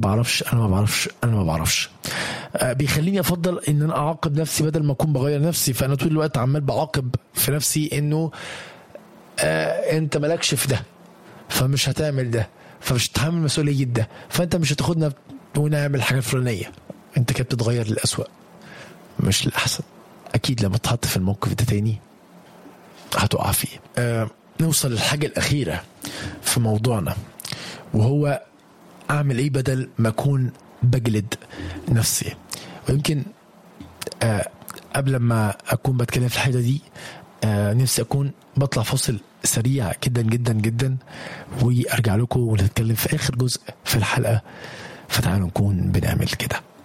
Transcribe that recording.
بعرفش انا ما بعرفش انا ما بعرفش آه، بيخليني افضل ان انا اعاقب نفسي بدل ما اكون بغير نفسي فانا طول الوقت عمال بعاقب في نفسي انه آه انت مالكش في ده فمش هتعمل ده فمش هتتحمل مسؤوليه ده فانت مش هتاخدنا ونعمل الحاجه الفلانيه انت كده بتتغير للاسوأ مش للاحسن اكيد لما تحط في الموقف ده تاني هتقع فيه آه نوصل للحاجه الاخيره في موضوعنا وهو اعمل ايه بدل ما اكون بجلد نفسي ويمكن آه قبل ما اكون بتكلم في الحاجه دي آه نفسي اكون بطلع فاصل سريع جدا جدا جدا وارجع لكم ونتكلم في اخر جزء في الحلقه فتعالوا نكون بنعمل كده